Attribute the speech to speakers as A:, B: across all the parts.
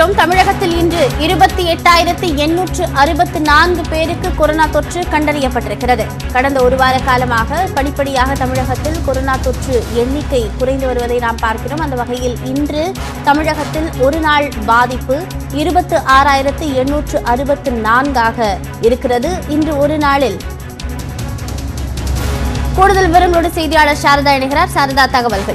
A: பார்க்கிறோம் தமிழகத்தில் இன்று இருபத்தி எட்டாயிரத்தி எண்ணூற்று அறுபத்தி நான்கு பேருக்கு கொரோனா தொற்று கண்டறியப்பட்டிருக்கிறது கடந்த ஒரு வார காலமாக படிப்படியாக தமிழகத்தில் கொரோனா தொற்று எண்ணிக்கை குறைந்து வருவதை நாம் பார்க்கிறோம் அந்த வகையில் இன்று தமிழகத்தில் ஒரு நாள் பாதிப்பு இருபத்து ஆறாயிரத்து எண்ணூற்று அறுபத்து நான்காக இருக்கிறது இன்று ஒரு நாளில் கூடுதல் விவரங்களோடு செய்தியாளர் சாரதா இணைகிறார் சாரதா தகவல்கள்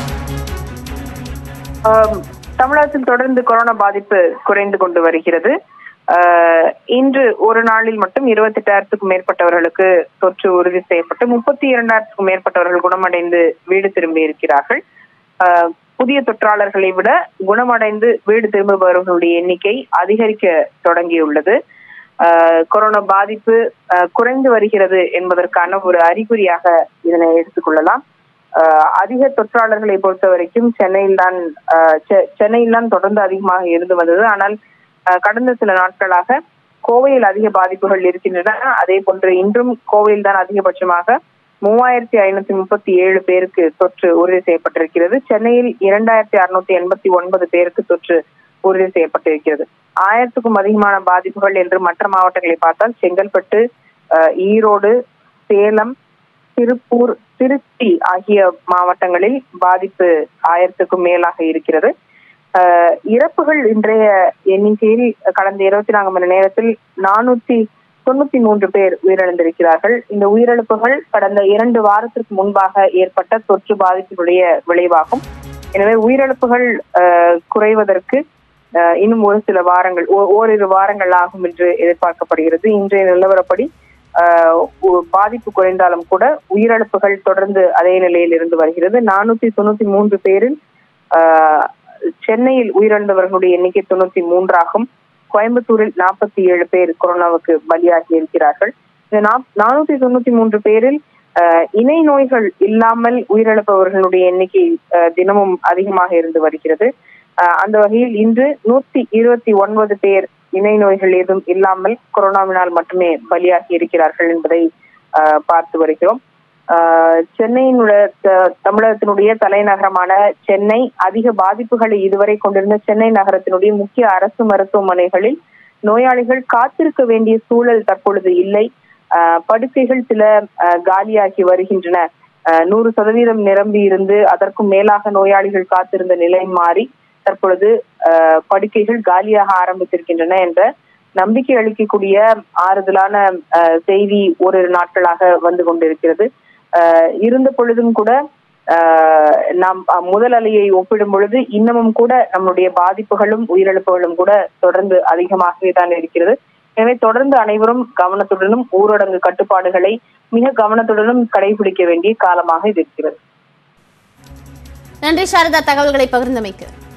B: ஆம், தமிழகத்தில் தொடர்ந்து கொரோனா பாதிப்பு குறைந்து கொண்டு வருகிறது ஆஹ், இன்று ஒரு நாளில் மட்டும் இருபத்தி எட்டாயிரத்துக்கும் மேற்பட்டவர்களுக்கு தொற்று உறுதி செய்யப்பட்டு முப்பத்தி இரண்டாயிரத்துக்கும் மேற்பட்டவர்கள் குணமடைந்து வீடு திரும்பி இருக்கிறார்கள் ஆஹ், புதிய தொற்றாளர்களை விட குணமடைந்து வீடு திரும்புபவர்களுடைய எண்ணிக்கை அதிகரிக்க தொடங்கியுள்ளது ஆஹ், கொரோனா பாதிப்பு ஆஹ், குறைந்து வருகிறது என்பதற்கான ஒரு அறிகுறியாக இதனை எடுத்துக்கொள்ளலாம் ஆஹ் அதிக தொற்றாளர்களை பொறுத்த வரைக்கும் சென்னையில் தான் சென்னையில் தான் தொடர்ந்து அதிகமாக இருந்து வந்தது ஆனால் ஆஹ் கடந்த சில நாட்களாக கோவையில் அதிக பாதிப்புகள் இருக்கின்றன அதே போன்று இன்றும் கோவையில் தான் அதிகபட்சமாக மூவாயிரத்தி ஐநூத்தி முப்பத்தி ஏழு பேருக்கு தொற்று உறுதி செய்யப்பட்டிருக்கிறது சென்னையில் இரண்டாயிரத்தி அறுநூத்தி எண்பத்தி ஒன்பது பேருக்கு தொற்று உறுதி செய்யப்பட்டிருக்கிறது ஆயிரத்துக்கும் அதிகமான பாதிப்புகள் என்று மற்ற மாவட்டங்களை பார்த்தால் செங்கல்பட்டு ஆஹ் ஈரோடு சேலம் திருப்பூர் திருச்சி ஆகிய மாவட்டங்களில் பாதிப்பு ஆயிரத்துக்கும் மேலாக இருக்கிறது ஆஹ் இறப்புகள் இன்றைய எண்ணிக்கையில் கடந்த இருபத்தி நான்கு மணி நேரத்தில் நானூத்தி தொண்ணூத்தி மூன்று பேர் உயிரிழந்திருக்கிறார்கள் இந்த உயிரிழப்புகள் கடந்த இரண்டு வாரத்திற்கு முன்பாக ஏற்பட்ட தொற்று பாதிப்பினுடைய விளைவாகும் எனவே உயிரிழப்புகள் ஆஹ் குறைவதற்கு ஆஹ் இன்னும் ஒரு சில வாரங்கள் ஓ- ஓரிரு வாரங்கள் ஆகும் என்று எதிர்பார்க்கப்படுகிறது இன்றைய நிலவரப்படி ஆஹ் ஒ- பாதிப்பு குறைந்தாலும் கூட உயிரிழப்புகள் தொடர்ந்து அதே நிலையில் இருந்து வருகிறது நானூத்தி தொண்ணூத்தி மூன்று பேரில் ஆஹ் சென்னையில் உயிரிழந்தவர்களுடைய எண்ணிக்கை தொண்ணூத்தி மூன்றாகும் கோயம்புத்தூரில் நாற்பத்தி ஏழு பேர் கொரோனாவுக்கு பலியாகி இருக்கிறார்கள் இந்த நானூத்தி தொண்ணூத்தி மூன்று பேரில் ஆஹ் இணை நோய்கள் இல்லாமல் உயிரிழப்பவர்களுடைய எண்ணிக்கை ஆஹ் தினமும் அதிகமாக இருந்து வருகிறது ஆஹ் அந்த வகையில் இன்று நூத்தி இருபத்தி ஒன்பது பேர் இணை நோய்கள் ஏதும் இல்லாமல் கொரோனாவினால் மட்டுமே பலியாகி இருக்கிறார்கள் என்பதை ஆஹ் பார்த்து வருகிறோம் ஆஹ் சென்னையினுடைய த- தமிழகத்தினுடைய தலைநகரமான சென்னை அதிக பாதிப்புகளை இதுவரை கொண்டிருந்த சென்னை நகரத்தினுடைய முக்கிய அரசு மருத்துவமனைகளில் நோயாளிகள் காத்திருக்க வேண்டிய சூழல் தற்பொழுது இல்லை ஆஹ் படுக்கைகள் சில ஆஹ் காலியாகி வருகின்றன ஆஹ் நூறு சதவீதம் நிரம்பி இருந்து அதற்கும் மேலாக நோயாளிகள் காத்திருந்த நிலை மாறி தற்பொழுது ஆஹ் படுக்கைகள் காலியாக ஆரம்பித்திருக்கின்றன என்ற நம்பிக்கை அளிக்கக்கூடிய ஆறுதலான ஆஹ் செய்தி ஓரிரு நாட்களாக வந்து கொண்டிருக்கிறது ஆஹ் இருந்த பொழுதும் கூட ஆஹ் நாம் அஹ் முதல் அலையை ஒப்பிடும் பொழுது இன்னமும் கூட நம்முடைய பாதிப்புகளும் உயிரிழப்புகளும் கூட தொடர்ந்து அதிகமாகவே தான் இருக்கிறது எனவே தொடர்ந்து அனைவரும் கவனத்துடனும் ஊரடங்கு கட்டுப்பாடுகளை மிக கவனத்துடனும் கடைபிடிக்க வேண்டிய காலமாக இது இருக்கிறது
A: நன்றி சாரதா தகவல்களை பகிர்ந்தமைக்கு